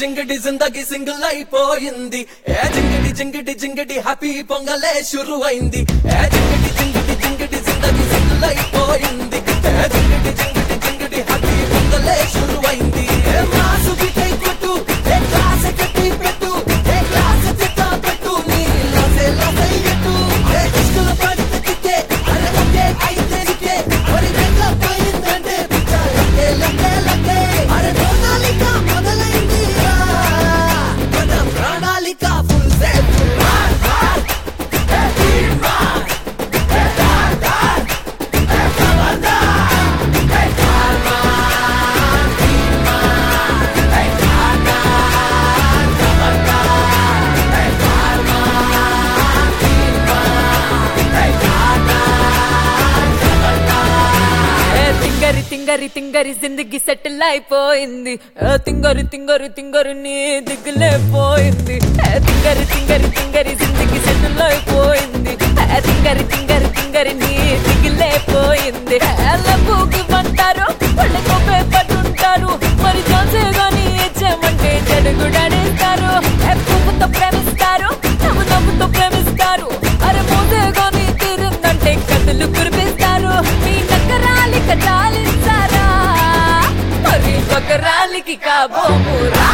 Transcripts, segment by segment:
జింగిడి జిందగి single అయిపోయింది ఏ జింగిడి జింగిడి జింగిడి happy పొంగలే షురు అయింది ఏ జింగిడి జింగిడి జింగిడి జిందగి single అయిపోయింది ఏ జింగిడి జింగిడి జింగిడి హ్యాపీ పొంగలే షురు అయింది ఏ మాసు బిటై కొట్టు ఏ క్లాస్ కట్టి పెట్టు ఏ క్లాస్ చిత్త పెట్టు నీ లసే లసే ఎట్టు ఏ ఇష్కుల పడితే టికే అరే ఒకే అయితే టికే మరి వెంట పోయిందంటే పిచ్చ లకే లకే లకే అరే ప్రణాళిక మొదలైంది మన ప్రణాళిక ఫుల్ సేఫ్ ఏ తింగరి తింగరి తింగరి జిందగీ సెటిల్ అయిపోయింది ఏ తింగరి తింగరి తింగరి నీ దిగులే పోయింది ఏ తింగరి తింగరి తింగరి జిందగీ సెటిల్ అయిపోయింది ఏ తింగరి తింగరి తింగరి నీ దిగులే పోయింది ఎల్లబూకి పంటారు వాళ్ళకు పట్టుంటారు మరి ఛాన్సే గాని ఇచ్చామంటే జడుగుడాడేస్తారు ఏ పువ్వుతో ప్రేమిస్తారు నవ్వు నవ్వుతో ప్రేమిస్తారు అరే మోసే గాని తీరిందంటే కథలు కురిపిస్తారు మీ నక్కరాలిక చాలిస్తారా మరి బకరాలికి కాబోమురా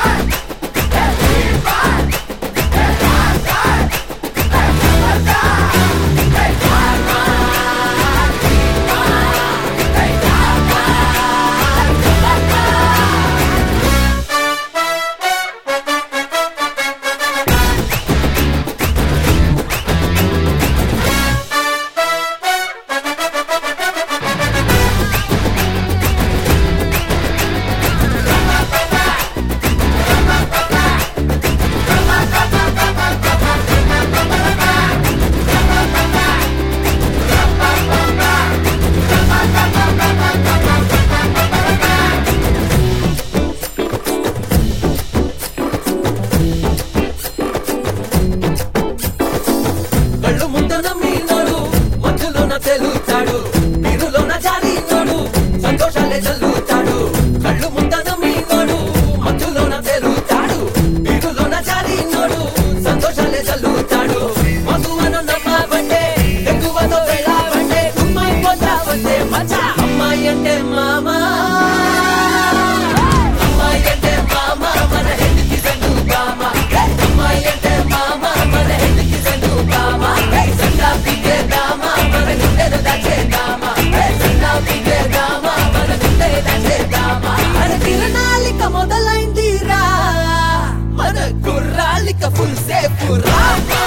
కళ్ళు ముందన మీనోడు మధ్యలోన తెలుతాడు నీరులోన జారినోడు సంతోషాలే చల్లుతాడు కళ్ళు ముందన మీనోడు మధ్యలోన తెలుతాడు నీరులోన జారినోడు సంతోషాలే చల్లుతాడు మధువన నమ్మవంటే ఎక్కువతో వెళ్ళావంటే అమ్మాయి పోతావంటే మచా అమ్మాయి అంటే మామా అమ్మాయి అంటే మామ మన హెడ్కి సండు బామ అమ్మాయి అంటే మామ మన హెడ్కి సండు బామ సండా పిగే దామ మన గుండెను దాచే దామ సండా పిగే దామ మన గుండెను దాచే దామ మన తిరణాలిక మొదలైందిరా మన కుర్రాలిక ఫుల్ సేఫ్ రామా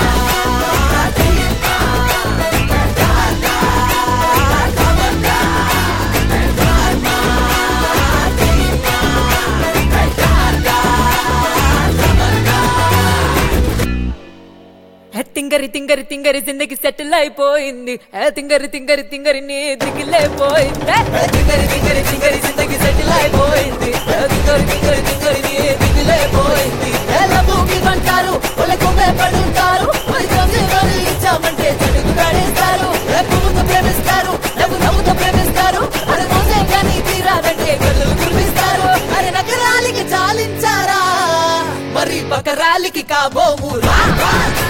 ఏ తింగరి తింగరి తింగరి జిందగీ సెటిల్ అయిపోయింది ఏ తింగరి తింగరి తింగరి నీ దిగులే పోయింది తింగరి తింగరి తింగరి జిందగీ సెటిల్ అయిపోయింది తింగరి తింగరి తింగరి నీ దిగులే పోయింది ఎలా భూమి పంటారు వాళ్ళకు పడుంటారు మరి చూసి వాళ్ళు ఇచ్చామంటే చెడుగు పడేస్తారు పువ్వుతో ప్రేమిస్తారు నవ్వు నవ్వుతో ప్రేమిస్తారు అది మోసే కానీ తీరాదంటే కళ్ళు కురిపిస్తారు అరే నగరాలికి చాలించారా మరి బకరాలికి కాబోము రా